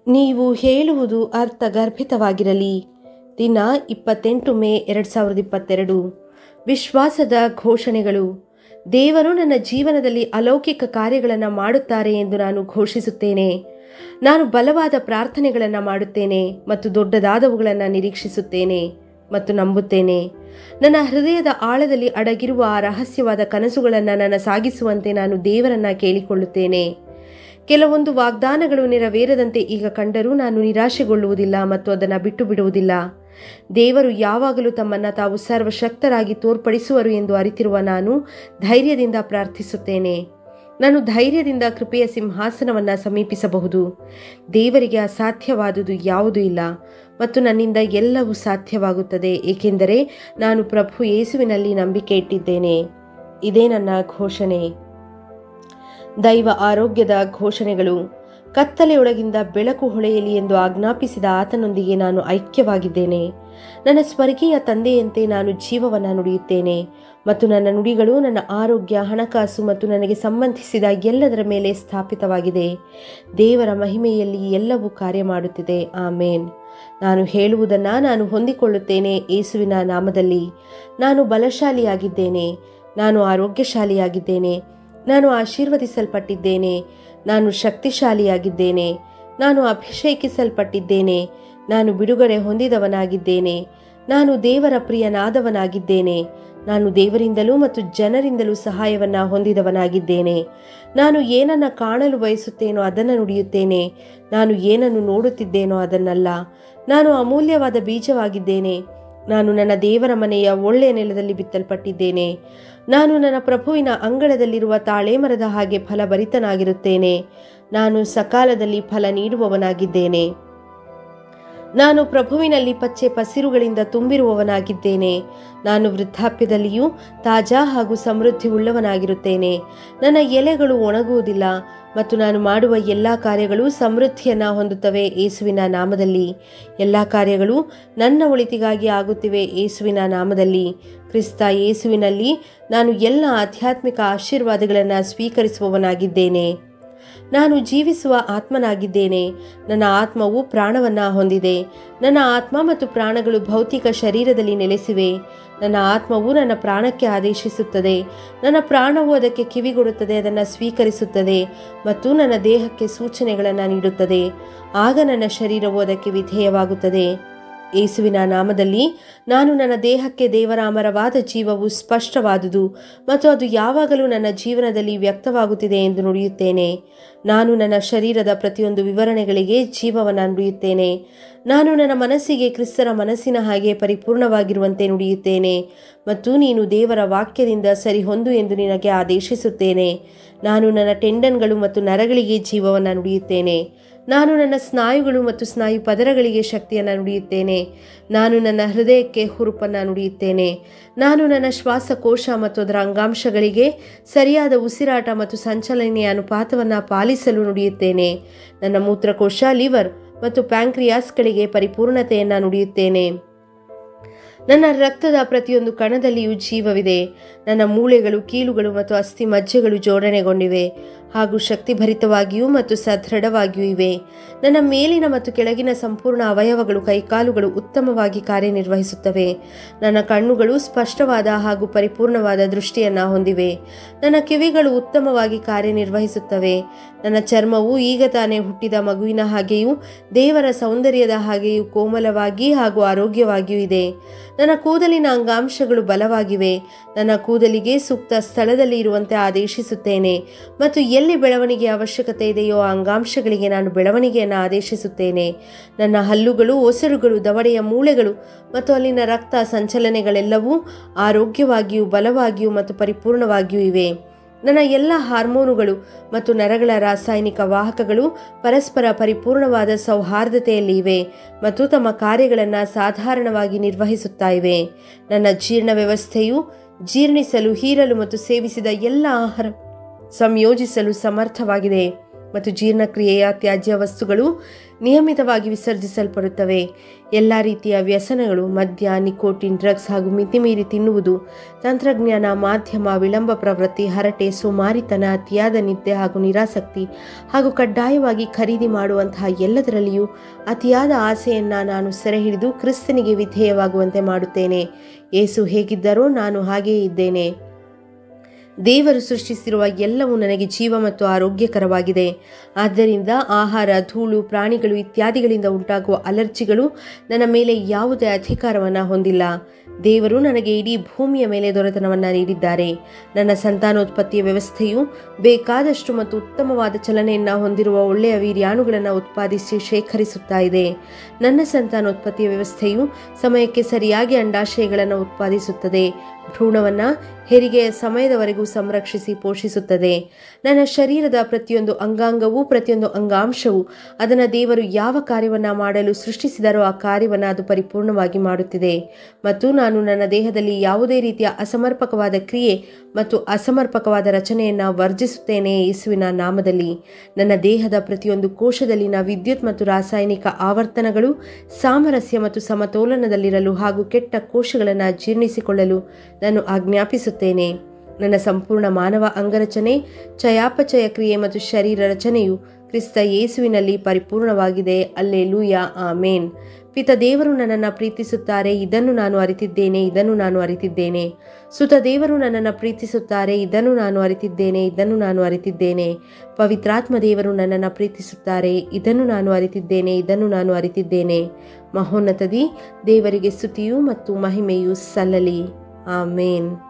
ನೀವು ಹೇಳುವುದು ಅರ್ಥಗರ್ಭಿತವಾಗಿರಲಿ ದಿನ ಇಪ್ಪತ್ತೆಂಟು ಮೇ ಎರಡು ಸಾವಿರದ ಇಪ್ಪತ್ತೆರಡು ವಿಶ್ವಾಸದ ಘೋಷಣೆಗಳು ದೇವರು ನನ್ನ ಜೀವನದಲ್ಲಿ ಅಲೌಕಿಕ ಕಾರ್ಯಗಳನ್ನು ಮಾಡುತ್ತಾರೆ ಎಂದು ನಾನು ಘೋಷಿಸುತ್ತೇನೆ ನಾನು ಬಲವಾದ ಪ್ರಾರ್ಥನೆಗಳನ್ನು ಮಾಡುತ್ತೇನೆ ಮತ್ತು ದೊಡ್ಡದಾದವುಗಳನ್ನು ನಿರೀಕ್ಷಿಸುತ್ತೇನೆ ಮತ್ತು ನಂಬುತ್ತೇನೆ ನನ್ನ ಹೃದಯದ ಆಳದಲ್ಲಿ ಅಡಗಿರುವ ಆ ರಹಸ್ಯವಾದ ಕನಸುಗಳನ್ನು ನನ್ನ ಸಾಗಿಸುವಂತೆ ನಾನು ದೇವರನ್ನ ಕೇಳಿಕೊಳ್ಳುತ್ತೇನೆ ಕೆಲವೊಂದು ವಾಗ್ದಾನಗಳು ನೆರವೇರದಂತೆ ಈಗ ಕಂಡರೂ ನಾನು ನಿರಾಶೆಗೊಳ್ಳುವುದಿಲ್ಲ ಮತ್ತು ಅದನ್ನು ಬಿಟ್ಟು ಬಿಡುವುದಿಲ್ಲ ದೇವರು ಯಾವಾಗಲೂ ತಮ್ಮನ್ನು ತಾವು ಸರ್ವಶಕ್ತರಾಗಿ ತೋರ್ಪಡಿಸುವರು ಎಂದು ಅರಿತಿರುವ ನಾನು ಧೈರ್ಯದಿಂದ ಪ್ರಾರ್ಥಿಸುತ್ತೇನೆ ನಾನು ಧೈರ್ಯದಿಂದ ಕೃಪೆಯ ಸಿಂಹಾಸನವನ್ನು ಸಮೀಪಿಸಬಹುದು ದೇವರಿಗೆ ಅಸಾಧ್ಯವಾದುದು ಯಾವುದೂ ಇಲ್ಲ ಮತ್ತು ನನ್ನಿಂದ ಎಲ್ಲವೂ ಸಾಧ್ಯವಾಗುತ್ತದೆ ಏಕೆಂದರೆ ನಾನು ಪ್ರಭು ಯೇಸುವಿನಲ್ಲಿ ನಂಬಿಕೆ ಇಟ್ಟಿದ್ದೇನೆ ಇದೇ ನನ್ನ ಘೋಷಣೆ ದೈವ ಆರೋಗ್ಯದ ಘೋಷಣೆಗಳು ಕತ್ತಲೆಯೊಳಗಿಂದ ಬೆಳಕು ಹೊಳೆಯಲಿ ಎಂದು ಆಜ್ಞಾಪಿಸಿದ ಆತನೊಂದಿಗೆ ನಾನು ಐಕ್ಯವಾಗಿದ್ದೇನೆ ನನ್ನ ಸ್ವರ್ಗೀಯ ತಂದೆಯಂತೆ ನಾನು ಜೀವವನ್ನು ನುಡಿಯುತ್ತೇನೆ ಮತ್ತು ನನ್ನ ನುಡಿಗಳು ನನ್ನ ಆರೋಗ್ಯ ಹಣಕಾಸು ಮತ್ತು ನನಗೆ ಸಂಬಂಧಿಸಿದ ಎಲ್ಲದರ ಮೇಲೆ ಸ್ಥಾಪಿತವಾಗಿದೆ ದೇವರ ಮಹಿಮೆಯಲ್ಲಿ ಎಲ್ಲವೂ ಕಾರ್ಯ ಮಾಡುತ್ತಿದೆ ಆಮೇನ್ ನಾನು ಹೇಳುವುದನ್ನು ನಾನು ಹೊಂದಿಕೊಳ್ಳುತ್ತೇನೆ ಯೇಸುವಿನ ನಾಮದಲ್ಲಿ ನಾನು ಬಲಶಾಲಿಯಾಗಿದ್ದೇನೆ ನಾನು ಆರೋಗ್ಯಶಾಲಿಯಾಗಿದ್ದೇನೆ ನಾನು ಆಶೀರ್ವದಿಸಲ್ಪಟ್ಟಿದ್ದೇನೆ ನಾನು ಶಕ್ತಿಶಾಲಿಯಾಗಿದ್ದೇನೆ ನಾನು ಅಭಿಷೇಕಿಸಲ್ಪಟ್ಟಿದ್ದೇನೆ ನಾನು ಬಿಡುಗಡೆ ಹೊಂದಿದವನಾಗಿದ್ದೇನೆ ನಾನು ದೇವರ ಪ್ರಿಯನಾದವನಾಗಿದ್ದೇನೆ ನಾನು ದೇವರಿಂದಲೂ ಮತ್ತು ಜನರಿಂದಲೂ ಸಹಾಯವನ್ನ ಹೊಂದಿದವನಾಗಿದ್ದೇನೆ ನಾನು ಏನನ್ನ ಕಾಣಲು ಬಯಸುತ್ತೇನೋ ಅದನ್ನು ನುಡಿಯುತ್ತೇನೆ ನಾನು ಏನನ್ನು ನೋಡುತ್ತಿದ್ದೇನೋ ಅದನ್ನಲ್ಲ ನಾನು ಅಮೂಲ್ಯವಾದ ಬೀಜವಾಗಿದ್ದೇನೆ ನಾನು ನನ್ನ ದೇವರ ಮನೆಯ ಒಳ್ಳೆಯ ನೆಲದಲ್ಲಿ ಬಿತ್ತಲ್ಪಟ್ಟಿದ್ದೇನೆ ನಾನು ನನ್ನ ಪ್ರಭುವಿನ ಅಂಗಳದಲ್ಲಿರುವ ತಾಳೆ ಮರದ ಹಾಗೆ ಫಲಭರಿತನಾಗಿರುತ್ತೇನೆ ನಾನು ಸಕಾಲದಲ್ಲಿ ಫಲ ನೀಡುವವನಾಗಿದ್ದೇನೆ ನಾನು ಪ್ರಭುವಿನಲ್ಲಿ ಪಚ್ಚೆ ಪಸಿರುಗಳಿಂದ ತುಂಬಿರುವವನಾಗಿದ್ದೇನೆ ನಾನು ವೃದ್ಧಾಪ್ಯದಲ್ಲಿಯೂ ತಾಜಾ ಹಾಗೂ ಸಮೃದ್ಧಿ ಉಳ್ಳವನಾಗಿರುತ್ತೇನೆ ನನ್ನ ಎಲೆಗಳು ಒಣಗುವುದಿಲ್ಲ ಮತ್ತು ನಾನು ಮಾಡುವ ಎಲ್ಲ ಕಾರ್ಯಗಳು ಸಮೃದ್ಧಿಯನ್ನು ಹೊಂದುತ್ತವೆ ಏಸುವಿನ ನಾಮದಲ್ಲಿ ಎಲ್ಲ ಕಾರ್ಯಗಳು ನನ್ನ ಒಳಿತಿಗಾಗಿ ಆಗುತ್ತಿವೆ ಏಸುವಿನ ನಾಮದಲ್ಲಿ ಕ್ರಿಸ್ತ ಯೇಸುವಿನಲ್ಲಿ ನಾನು ಎಲ್ಲ ಆಧ್ಯಾತ್ಮಿಕ ಆಶೀರ್ವಾದಗಳನ್ನು ಸ್ವೀಕರಿಸುವವನಾಗಿದ್ದೇನೆ ನಾನು ಜೀವಿಸುವ ಆತ್ಮನಾಗಿದ್ದೇನೆ ನನ್ನ ಆತ್ಮವು ಪ್ರಾಣವನ್ನ ಹೊಂದಿದೆ ನನ್ನ ಆತ್ಮ ಮತ್ತು ಪ್ರಾಣಗಳು ಭೌತಿಕ ಶರೀರದಲ್ಲಿ ನೆಲೆಸಿವೆ ನನ್ನ ಆತ್ಮವು ನನ್ನ ಪ್ರಾಣಕ್ಕೆ ಆದೇಶಿಸುತ್ತದೆ ನನ್ನ ಪ್ರಾಣವು ಅದಕ್ಕೆ ಕಿವಿಗೊಡುತ್ತದೆ ಅದನ್ನು ಸ್ವೀಕರಿಸುತ್ತದೆ ಮತ್ತು ನನ್ನ ದೇಹಕ್ಕೆ ಸೂಚನೆಗಳನ್ನು ನೀಡುತ್ತದೆ ಆಗ ನನ್ನ ಶರೀರವು ಅದಕ್ಕೆ ವಿಧೇಯವಾಗುತ್ತದೆ ಯೇಸುವಿನ ನಾಮದಲ್ಲಿ ನಾನು ನನ್ನ ದೇಹಕ್ಕೆ ದೇವರ ಅಮರವಾದ ಜೀವವು ಸ್ಪಷ್ಟವಾದುದು ಮತ್ತು ಅದು ಯಾವಾಗಲೂ ನನ್ನ ಜೀವನದಲ್ಲಿ ವ್ಯಕ್ತವಾಗುತ್ತಿದೆ ಎಂದು ನುಡಿಯುತ್ತೇನೆ ನಾನು ನನ್ನ ಶರೀರದ ಪ್ರತಿಯೊಂದು ವಿವರಣೆಗಳಿಗೆ ಜೀವವನ್ನು ನುಡಿಯುತ್ತೇನೆ ನಾನು ನನ್ನ ಮನಸ್ಸಿಗೆ ಕ್ರಿಸ್ತರ ಮನಸ್ಸಿನ ಹಾಗೆ ಪರಿಪೂರ್ಣವಾಗಿರುವಂತೆ ನುಡಿಯುತ್ತೇನೆ ಮತ್ತು ನೀನು ದೇವರ ವಾಕ್ಯದಿಂದ ಸರಿಹೊಂದು ಎಂದು ನಿನಗೆ ಆದೇಶಿಸುತ್ತೇನೆ ನಾನು ನನ್ನ ಟೆಂಡನ್ಗಳು ಮತ್ತು ನರಗಳಿಗೆ ಜೀವವನ್ನು ನುಡಿಯುತ್ತೇನೆ ನಾನು ನನ್ನ ಸ್ನಾಯುಗಳು ಮತ್ತು ಸ್ನಾಯು ಪದರಗಳಿಗೆ ಶಕ್ತಿಯನ್ನು ನುಡಿಯುತ್ತೇನೆ ನಾನು ನನ್ನ ಹೃದಯಕ್ಕೆ ಹುರುಪನ್ನು ನುಡಿಯುತ್ತೇನೆ ನಾನು ನನ್ನ ಶ್ವಾಸಕೋಶ ಮತ್ತು ಅದರ ಅಂಗಾಂಶಗಳಿಗೆ ಸರಿಯಾದ ಉಸಿರಾಟ ಮತ್ತು ಸಂಚಲನೆಯ ಅನುಪಾತವನ್ನು ಪಾಲಿಸಲು ನುಡಿಯುತ್ತೇನೆ ನನ್ನ ಮೂತ್ರಕೋಶ ಲಿವರ್ ಮತ್ತು ಪ್ಯಾಂಕ್ರಿಯಾಸ್ಗಳಿಗೆ ಪರಿಪೂರ್ಣತೆಯನ್ನು ನುಡಿಯುತ್ತೇನೆ ನನ್ನ ರಕ್ತದ ಪ್ರತಿಯೊಂದು ಕಣದಲ್ಲಿಯೂ ಜೀವವಿದೆ ನನ್ನ ಮೂಳೆಗಳು ಕೀಲುಗಳು ಮತ್ತು ಅಸ್ಥಿ ಮಜ್ಜೆಗಳು ಜೋಡಣೆಗೊಂಡಿವೆ ಹಾಗೂ ಶಕ್ತಿಭರಿತವಾಗಿಯೂ ಮತ್ತು ಸದೃಢವಾಗಿಯೂ ಇವೆ ನನ್ನ ಮೇಲಿನ ಮತ್ತು ಕೆಳಗಿನ ಸಂಪೂರ್ಣ ಅವಯವಗಳು ಕೈಕಾಲುಗಳು ಉತ್ತಮವಾಗಿ ಕಾರ್ಯನಿರ್ವಹಿಸುತ್ತವೆ ನನ್ನ ಕಣ್ಣುಗಳು ಸ್ಪಷ್ಟವಾದ ಹಾಗೂ ಪರಿಪೂರ್ಣವಾದ ದೃಷ್ಟಿಯನ್ನು ಹೊಂದಿವೆ ನನ್ನ ಕಿವಿಗಳು ಉತ್ತಮವಾಗಿ ಕಾರ್ಯನಿರ್ವಹಿಸುತ್ತವೆ ನನ್ನ ಚರ್ಮವು ಈಗ ತಾನೇ ಹುಟ್ಟಿದ ಮಗುವಿನ ಹಾಗೆಯೂ ದೇವರ ಸೌಂದರ್ಯದ ಹಾಗೆಯೂ ಕೋಮಲವಾಗಿ ಹಾಗೂ ಆರೋಗ್ಯವಾಗಿಯೂ ಇದೆ ನನ್ನ ಕೂದಲಿನ ಅಂಗಾಂಶಗಳು ಬಲವಾಗಿವೆ ನನ್ನ ಕೂದಲಿಗೆ ಸೂಕ್ತ ಸ್ಥಳದಲ್ಲಿ ಇರುವಂತೆ ಆದೇಶಿಸುತ್ತೇನೆ ಮತ್ತು ಎಲ್ಲಿ ಬೆಳವಣಿಗೆ ಅವಶ್ಯಕತೆ ಇದೆಯೋ ಆ ಅಂಗಾಂಶಗಳಿಗೆ ನಾನು ಬೆಳವಣಿಗೆಯನ್ನು ಆದೇಶಿಸುತ್ತೇನೆ ನನ್ನ ಹಲ್ಲುಗಳು ಒಸರುಗಳು ದವಡೆಯ ಮೂಳೆಗಳು ಮತ್ತು ಅಲ್ಲಿನ ರಕ್ತ ಸಂಚಲನೆಗಳೆಲ್ಲವೂ ಆರೋಗ್ಯವಾಗಿಯೂ ಬಲವಾಗಿಯೂ ಮತ್ತು ಪರಿಪೂರ್ಣವಾಗಿಯೂ ಇವೆ ನನ್ನ ಎಲ್ಲ ಹಾರ್ಮೋನುಗಳು ಮತ್ತು ನರಗಳ ರಾಸಾಯನಿಕ ವಾಹಕಗಳು ಪರಸ್ಪರ ಪರಿಪೂರ್ಣವಾದ ಸೌಹಾರ್ದತೆಯಲ್ಲಿ ಇವೆ ಮತ್ತು ತಮ್ಮ ಕಾರ್ಯಗಳನ್ನು ಸಾಧಾರಣವಾಗಿ ನಿರ್ವಹಿಸುತ್ತಾ ಇವೆ ನನ್ನ ಜೀರ್ಣ ವ್ಯವಸ್ಥೆಯು ಜೀರ್ಣಿಸಲು ಹೀರಲು ಮತ್ತು ಸೇವಿಸಿದ ಎಲ್ಲ ಆಹಾರ ಸಂಯೋಜಿಸಲು ಸಮರ್ಥವಾಗಿದೆ ಮತ್ತು ಜೀರ್ಣಕ್ರಿಯೆಯ ತ್ಯಾಜ್ಯ ವಸ್ತುಗಳು ನಿಯಮಿತವಾಗಿ ವಿಸರ್ಜಿಸಲ್ಪಡುತ್ತವೆ ಎಲ್ಲ ರೀತಿಯ ವ್ಯಸನಗಳು ಮದ್ಯ ನಿಕೋಟಿನ್ ಡ್ರಗ್ಸ್ ಹಾಗೂ ಮಿತಿಮೀರಿ ತಿನ್ನುವುದು ತಂತ್ರಜ್ಞಾನ ಮಾಧ್ಯಮ ವಿಳಂಬ ಪ್ರವೃತ್ತಿ ಹರಟೆ ಸೋಮಾರಿತನ ಅತಿಯಾದ ನಿದ್ದೆ ಹಾಗೂ ನಿರಾಸಕ್ತಿ ಹಾಗೂ ಕಡ್ಡಾಯವಾಗಿ ಖರೀದಿ ಮಾಡುವಂತಹ ಎಲ್ಲದರಲ್ಲಿಯೂ ಅತಿಯಾದ ಆಸೆಯನ್ನು ನಾನು ಸೆರೆ ಹಿಡಿದು ಕ್ರಿಸ್ತನಿಗೆ ವಿಧೇಯವಾಗುವಂತೆ ಮಾಡುತ್ತೇನೆ ಏಸು ಹೇಗಿದ್ದರೋ ನಾನು ಹಾಗೆಯೇ ಇದ್ದೇನೆ ದೇವರು ಸೃಷ್ಟಿಸಿರುವ ಎಲ್ಲವೂ ನನಗೆ ಜೀವ ಮತ್ತು ಆರೋಗ್ಯಕರವಾಗಿದೆ ಆದ್ದರಿಂದ ಆಹಾರ ಧೂಳು ಪ್ರಾಣಿಗಳು ಇತ್ಯಾದಿಗಳಿಂದ ಉಂಟಾಗುವ ಅಲರ್ಜಿಗಳು ನನ್ನ ಮೇಲೆ ಯಾವುದೇ ಅಧಿಕಾರವನ್ನು ಹೊಂದಿಲ್ಲ ದೇವರು ನನಗೆ ಇಡೀ ಭೂಮಿಯ ಮೇಲೆ ದೊರೆತನವನ್ನು ನೀಡಿದ್ದಾರೆ ನನ್ನ ಸಂತಾನೋತ್ಪತ್ತಿಯ ವ್ಯವಸ್ಥೆಯು ಬೇಕಾದಷ್ಟು ಮತ್ತು ಉತ್ತಮವಾದ ಚಲನೆಯನ್ನು ಹೊಂದಿರುವ ಒಳ್ಳೆಯ ವೀರ್ಯಾಣುಗಳನ್ನು ಉತ್ಪಾದಿಸಿ ಶೇಖರಿಸುತ್ತಾ ಇದೆ ನನ್ನ ಸಂತಾನೋತ್ಪತ್ತಿಯ ವ್ಯವಸ್ಥೆಯು ಸಮಯಕ್ಕೆ ಸರಿಯಾಗಿ ಅಂಡಾಶಯಗಳನ್ನು ಉತ್ಪಾದಿಸುತ್ತದೆ ಭ್ರೂಣವನ್ನು ಹೆರಿಗೆಯ ಸಮಯದವರೆಗೂ ಸಂರಕ್ಷಿಸಿ ಪೋಷಿಸುತ್ತದೆ ನನ್ನ ಶರೀರದ ಪ್ರತಿಯೊಂದು ಅಂಗಾಂಗವೂ ಪ್ರತಿಯೊಂದು ಅಂಗಾಂಶವು ಅದನ್ನು ದೇವರು ಯಾವ ಕಾರ್ಯವನ್ನು ಮಾಡಲು ಸೃಷ್ಟಿಸಿದರೋ ಆ ಕಾರ್ಯವನ್ನು ಅದು ಪರಿಪೂರ್ಣವಾಗಿ ಮಾಡುತ್ತಿದೆ ಮತ್ತು ನಾನು ನನ್ನ ದೇಹದಲ್ಲಿ ಯಾವುದೇ ರೀತಿಯ ಅಸಮರ್ಪಕವಾದ ಕ್ರಿಯೆ ಮತ್ತು ಅಸಮರ್ಪಕವಾದ ರಚನೆಯನ್ನು ವರ್ಜಿಸುತ್ತೇನೆ ಯೇಸುವಿನ ನಾಮದಲ್ಲಿ ನನ್ನ ದೇಹದ ಪ್ರತಿಯೊಂದು ಕೋಶದಲ್ಲಿನ ವಿದ್ಯುತ್ ಮತ್ತು ರಾಸಾಯನಿಕ ಆವರ್ತನಗಳು ಸಾಮರಸ್ಯ ಮತ್ತು ಸಮತೋಲನದಲ್ಲಿರಲು ಹಾಗೂ ಕೆಟ್ಟ ಕೋಶಗಳನ್ನು ಜೀರ್ಣಿಸಿಕೊಳ್ಳಲು ನಾನು ಆಜ್ಞಾಪಿಸುತ್ತೇನೆ ನನ್ನ ಸಂಪೂರ್ಣ ಮಾನವ ಅಂಗರಚನೆ ಚಯಾಪಚಯ ಕ್ರಿಯೆ ಮತ್ತು ಶರೀರ ರಚನೆಯು ಕ್ರಿಸ್ತ ಯೇಸುವಿನಲ್ಲಿ ಪರಿಪೂರ್ಣವಾಗಿದೆ ಅಲ್ಲೇ ಲೂಯ ಆಮೇನ್ ಪಿತ ದೇವರು ನನ್ನನ್ನು ಪ್ರೀತಿಸುತ್ತಾರೆ ಇದನ್ನು ನಾನು ಅರಿತಿದ್ದೇನೆ ಇದನ್ನು ನಾನು ಅರಿತಿದ್ದೇನೆ ಸುತ ದೇವರು ನನ್ನನ್ನು ಪ್ರೀತಿಸುತ್ತಾರೆ ಇದನ್ನು ನಾನು ಅರಿತಿದ್ದೇನೆ ಇದನ್ನು ನಾನು ಅರಿತಿದ್ದೇನೆ ಪವಿತ್ರಾತ್ಮ ದೇವರು ನನ್ನನ್ನು ಪ್ರೀತಿಸುತ್ತಾರೆ ಇದನ್ನು ನಾನು ಅರಿತಿದ್ದೇನೆ ಇದನ್ನು ನಾನು ಅರಿತಿದ್ದೇನೆ ಮಹೋನ್ನತದಿ ದೇವರಿಗೆ ಸ್ತುತಿಯು ಮತ್ತು ಮಹಿಮೆಯು ಸಲ್ಲಲಿ ಆಮೇನ್